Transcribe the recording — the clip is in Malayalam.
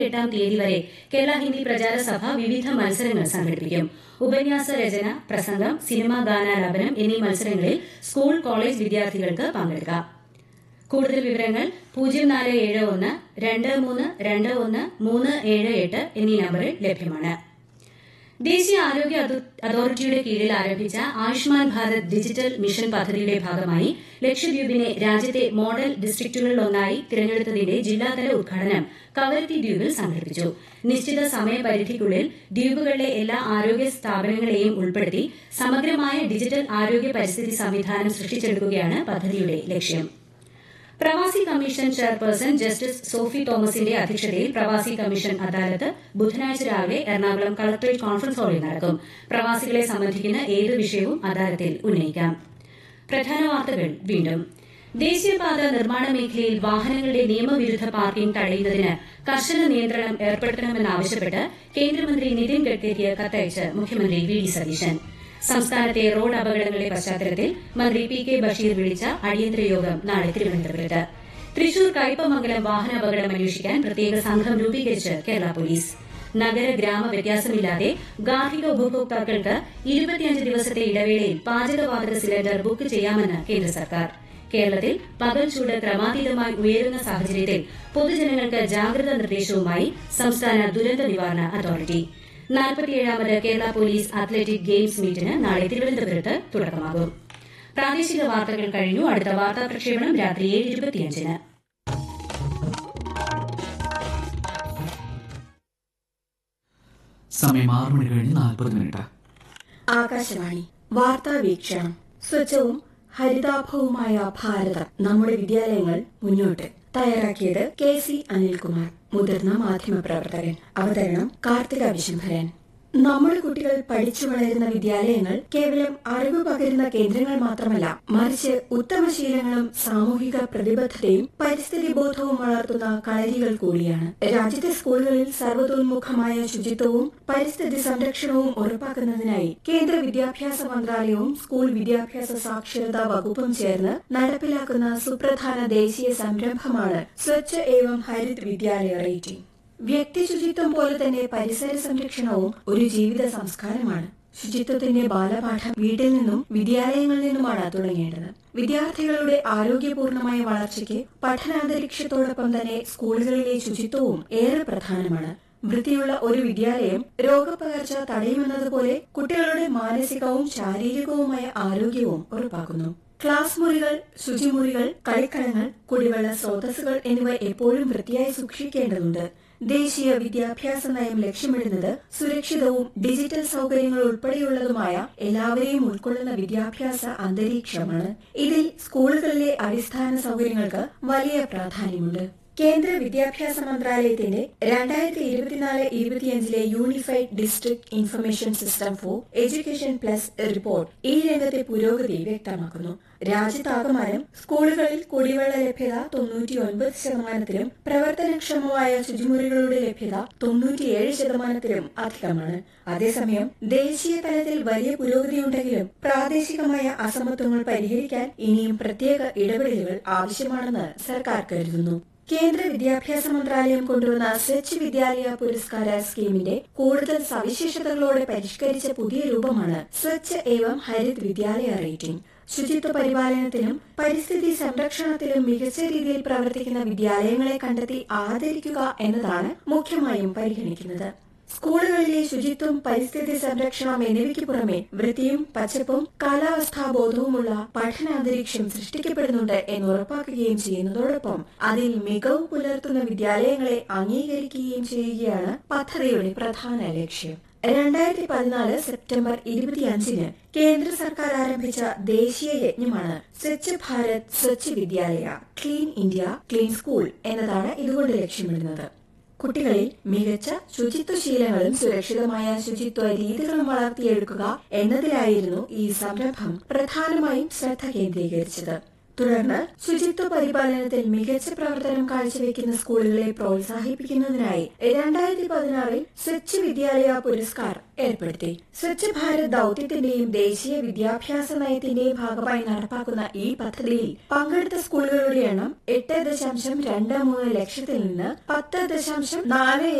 എട്ടാം തീയതി വരെ കേരള ഹിന്ദി പ്രചാര സഭ വിവിധ മത്സരങ്ങൾ സംഘടിപ്പിക്കും ഉപന്യാസ രചന പ്രസംഗം സിനിമാ ഗാനാലാപനം എന്നീ മത്സരങ്ങളിൽ സ്കൂൾ കോളേജ് വിദ്യാർത്ഥികൾക്ക് പങ്കെടുക്കാം കൂടുതൽ വിവരങ്ങൾ പൂജ്യം നാല് ഏഴ് ഒന്ന് രണ്ട് മൂന്ന് രണ്ട് ഒന്ന് മൂന്ന് ഏഴ് എട്ട് എന്നീ നമ്പറിൽ ലഭ്യമാണ് ദേശീയ ആരോഗ്യ അതോറിറ്റിയുടെ കീഴിൽ ആരംഭിച്ച ആയുഷ്മാൻ ഭാരത് ഡിജിറ്റൽ മിഷൻ പദ്ധതിയുടെ ഭാഗമായി ലക്ഷദ്വീപിനെ രാജ്യത്തെ മോഡൽ ഡിസ്ട്രിക്റ്റുകളിലൊന്നായി തിരഞ്ഞെടുത്തതിന്റെ ജില്ലാതല ഉദ്ഘാടനം കവരത്തി ദ്വീപിൽ സംഘടിപ്പിച്ചു നിശ്ചിത സമയപരിധിക്കുള്ളിൽ ദ്വീപുകളിലെ എല്ലാ ആരോഗ്യ സ്ഥാപനങ്ങളെയും ഉൾപ്പെടുത്തി സമഗ്രമായ ഡിജിറ്റൽ ആരോഗ്യ പരിസ്ഥിതി സംവിധാനം സൃഷ്ടിച്ചെടുക്കുകയാണ് പദ്ധതിയുടെ ലക്ഷ്യം പ്രവാസി കമ്മീഷൻ ചെയർപേഴ്സൺ ജസ്റ്റിസ് സോഫി തോമസിന്റെ അധ്യക്ഷതയിൽ പ്രവാസി കമ്മീഷൻ അദാലത്ത് ബുധനാഴ്ച രാവിലെ എറണാകുളം കളക്ടറേറ്റ് കോൺഫറൻസ് ഹാളിൽ നടക്കും പ്രവാസികളെ സംബന്ധിക്കുന്ന ഏത് വിഷയവും അദാലത്തിൽ ഉന്നയിക്കാം പ്രധാന വാർത്തകൾ വീണ്ടും ദേശീയപാത നിർമ്മാണ മേഖലയിൽ വാഹനങ്ങളുടെ നിയമവിരുദ്ധ പാർക്കിംഗ് തടയുന്നതിന് കർശന നിയന്ത്രണം ഏർപ്പെടുത്തണമെന്നാവശ്യപ്പെട്ട് കേന്ദ്രമന്ത്രി നിതിൻ ഗഡ്കരിക്ക് കത്തയച്ച് മുഖ്യമന്ത്രി വി ഡി സതീശൻ സംസ്ഥാനത്തെ റോഡ് അപകടങ്ങളുടെ പശ്ചാത്തലത്തിൽ മന്ത്രി പി കെ ബഷീർ വിളിച്ച അടിയന്തര യോഗം നാളെ തിരുവനന്തപുരത്ത് തൃശൂർ കയ്പമംഗലം വാഹനാപകടം അന്വേഷിക്കാൻ പ്രത്യേക സംഘം രൂപീകരിച്ച് കേരള പോലീസ് നഗര ഗ്രാമ വ്യത്യാസമില്ലാതെ ഗാർഹിക ഉപഭോക്താക്കൾക്ക് ഇരുപത്തിയഞ്ച് ദിവസത്തെ ഇടവേളയിൽ പാചകവാതക സിലിണ്ടർ ബുക്ക് ചെയ്യാമെന്ന് കേന്ദ്ര സർക്കാർ കേരളത്തിൽ പകൽ ചൂട് ക്രമാതീതമായി ഉയരുന്ന സാഹചര്യത്തിൽ പൊതുജനങ്ങൾക്ക് ജാഗ്രതാ നിർദ്ദേശവുമായി സംസ്ഥാന ദുരന്ത നിവാരണ അതോറിറ്റി നാൽപ്പത്തിയേഴാമത് കേരള പോലീസ് അത്ലറ്റിക് ഗെയിംസ് മീറ്റിന് നാളെ തിരുവനന്തപുരത്ത് തുടക്കമാകും പ്രാദേശിക വാർത്തകൾ കഴിഞ്ഞു അടുത്ത വാർത്താ പ്രക്ഷേപണം രാത്രി ഏഴ് ഇരുപത്തിയഞ്ചിന് സമയം ആറു മണി കഴിഞ്ഞ് നാൽപ്പത് മിനിറ്റ് ആകാശവാണി വാർത്താ വീക്ഷണം സ്വച്ഛവും ഹരിതാഭവുമായ ഭാരതം നമ്മുടെ വിദ്യാലയങ്ങൾ മുന്നോട്ട് തയ്യാറാക്കിയത് കെ സി അനിൽകുമാർ മുതിർന്ന മാധ്യമപ്രവർത്തകൻ അവതരണം കാർത്തിക വിശംഭരൻ നമ്മുടെ കുട്ടികൾ പഠിച്ചു വളരുന്ന വിദ്യാലയങ്ങൾ കേവലം അറിവ് പകരുന്ന കേന്ദ്രങ്ങൾ മാത്രമല്ല മറിച്ച് ഉത്തമശീലങ്ങളും സാമൂഹിക പ്രതിബദ്ധതയും പരിസ്ഥിതി ബോധവും വളർത്തുന്ന കളരികൾ കൂടിയാണ് രാജ്യത്തെ സ്കൂളുകളിൽ സർവ്വതോന്മുഖമായ ശുചിത്വവും പരിസ്ഥിതി സംരക്ഷണവും ഉറപ്പാക്കുന്നതിനായി കേന്ദ്ര വിദ്യാഭ്യാസ മന്ത്രാലയവും സ്കൂൾ വിദ്യാഭ്യാസ സാക്ഷരതാ വകുപ്പും ചേർന്ന് നടപ്പിലാക്കുന്ന സുപ്രധാന ദേശീയ സംരംഭമാണ് സ്വച്ഛ ഏവം ഹരിത് വിദ്യാലയ റേറ്റിംഗ് വ്യക്തി ശുചിത്വം പോലെ തന്നെ പരിസര സംരക്ഷണവും ഒരു ജീവിത സംസ്കാരമാണ് ശുചിത്വത്തിന്റെ ബാലപാഠം വീട്ടിൽ നിന്നും വിദ്യാലയങ്ങളിൽ നിന്നുമാണ് തുടങ്ങേണ്ടത് വിദ്യാർത്ഥികളുടെ ആരോഗ്യപൂർണമായ വളർച്ചയ്ക്ക് പഠനാന്തരീക്ഷത്തോടൊപ്പം തന്നെ സ്കൂളുകളിലെ ശുചിത്വവും ഏറെ പ്രധാനമാണ് വൃത്തിയുള്ള ഒരു വിദ്യാലയം രോഗപകർച്ച തടയുമെന്നതുപോലെ കുട്ടികളുടെ മാനസികവും ശാരീരികവുമായ ആരോഗ്യവും ഉറപ്പാക്കുന്നു ക്ലാസ് മുറികൾ ശുചിമുറികൾ കളിക്കളങ്ങൾ കുടിവെള്ള സ്രോതസ്സുകൾ എന്നിവ എപ്പോഴും വൃത്തിയായി സൂക്ഷിക്കേണ്ടതുണ്ട് ദേശീയ വിദ്യാഭ്യാസ നയം ലക്ഷ്യമിടുന്നത് സുരക്ഷിതവും ഡിജിറ്റൽ സൗകര്യങ്ങൾ ഉൾപ്പെടെയുള്ളതുമായ എല്ലാവരെയും ഉൾക്കൊള്ളുന്ന വിദ്യാഭ്യാസ അന്തരീക്ഷമാണ് ഇതിൽ സ്കൂളുകളിലെ അടിസ്ഥാന സൗകര്യങ്ങൾക്ക് വലിയ പ്രാധാന്യമുണ്ട് കേന്ദ്ര വിദ്യാഭ്യാസ മന്ത്രാലയത്തിന്റെ രണ്ടായിരത്തി ഇരുപത്തിനാല് ഇരുപത്തിയഞ്ചിലെ unified district information system for education plus report ഈ രംഗത്തെ പുരോഗതി വ്യക്തമാക്കുന്നു രാജ്യത്താകമാനം സ്കൂളുകളിൽ കുടിവെള്ള ലഭ്യത തൊണ്ണൂറ്റി ഒൻപത് ശതമാനത്തിലും പ്രവർത്തനക്ഷമമായ ശുചിമുറികളുടെ ലഭ്യത തൊണ്ണൂറ്റിയേഴ് ശതമാനത്തിലും അധികമാണ് അതേസമയം ദേശീയ തലത്തിൽ വലിയ പുരോഗതിയുണ്ടെങ്കിലും പ്രാദേശികമായ അസമത്വങ്ങൾ പരിഹരിക്കാൻ ഇനിയും പ്രത്യേക ഇടപെടലുകൾ ആവശ്യമാണെന്ന് സർക്കാർ കരുതുന്നു കേന്ദ്ര വിദ്യാഭ്യാസ മന്ത്രാലയം കൊണ്ടുവന്ന സ്വച്ഛ് വിദ്യാലയ പുരസ്കാര സ്കീമിന്റെ കൂടുതൽ സവിശേഷതകളോടെ പരിഷ്കരിച്ച പുതിയ രൂപമാണ് സ്വച്ഛ് ഏവം ഹരിത് വിദ്യാലയ റേറ്റിംഗ് ശുചിത്വ പരിപാലനത്തിലും പരിസ്ഥിതി സംരക്ഷണത്തിലും മികച്ച രീതിയിൽ പ്രവർത്തിക്കുന്ന വിദ്യാലയങ്ങളെ കണ്ടെത്തി ആദരിക്കുക എന്നതാണ് മുഖ്യമായും പരിഗണിക്കുന്നത് സ്കൂളുകളിലെ ശുചിത്വം പരിസ്ഥിതി സംരക്ഷണം എന്നിവയ്ക്ക് പുറമെ വൃത്തിയും പച്ചപ്പും കാലാവസ്ഥാ ബോധവുമുള്ള പഠനാന്തരീക്ഷം സൃഷ്ടിക്കപ്പെടുന്നുണ്ട് എന്ന് ഉറപ്പാക്കുകയും ചെയ്യുന്നതോടൊപ്പം അതിൽ മികവ് പുലർത്തുന്ന വിദ്യാലയങ്ങളെ അംഗീകരിക്കുകയും ചെയ്യുകയാണ് പദ്ധതിയുടെ പ്രധാന ലക്ഷ്യം രണ്ടായിരത്തി പതിനാല് സെപ്റ്റംബർ ഇരുപത്തിയഞ്ചിന് കേന്ദ്ര സർക്കാർ ആരംഭിച്ച ദേശീയ യജ്ഞമാണ് സ്വച്ഛ് ഭാരത് സ്വച്ഛ് വിദ്യാലയ ക്ലീൻ ഇന്ത്യ ക്ലീൻ സ്കൂൾ എന്നതാണ് ഇതുകൊണ്ട് ലക്ഷ്യമിടുന്നത് കുട്ടികളിൽ മികച്ച ശുചിത്വ ശീലങ്ങളും സുരക്ഷിതമായ ശുചിത്വ രീതികളും വളർത്തിയെടുക്കുക എന്നതിലായിരുന്നു ഈ സംരംഭം പ്രധാനമായും ശ്രദ്ധ കേന്ദ്രീകരിച്ചത് തുടർന്ന് ശുചിത്വ പരിപാലനത്തിൽ മികച്ച പ്രവർത്തനം കാഴ്ചവെക്കുന്ന സ്കൂളുകളെ പ്രോത്സാഹിപ്പിക്കുന്നതിനായി രണ്ടായിരത്തി പതിനാറിൽ സ്വച്ഛ് വിദ്യാലയ പുരസ്കാർ ഏർപ്പെടുത്തി സ്വച്ഛ് ഭാരത് ദൌത്യത്തിന്റെയും ദേശീയ വിദ്യാഭ്യാസ നയത്തിന്റെയും ഭാഗമായി നടപ്പാക്കുന്ന ഈ പദ്ധതിയിൽ പങ്കെടുത്ത സ്കൂളുകളുടെ എണ്ണം എട്ട് ദശാംശം രണ്ട് മൂന്ന് ലക്ഷത്തിൽ നിന്ന് പത്ത് ദശാംശം നാല്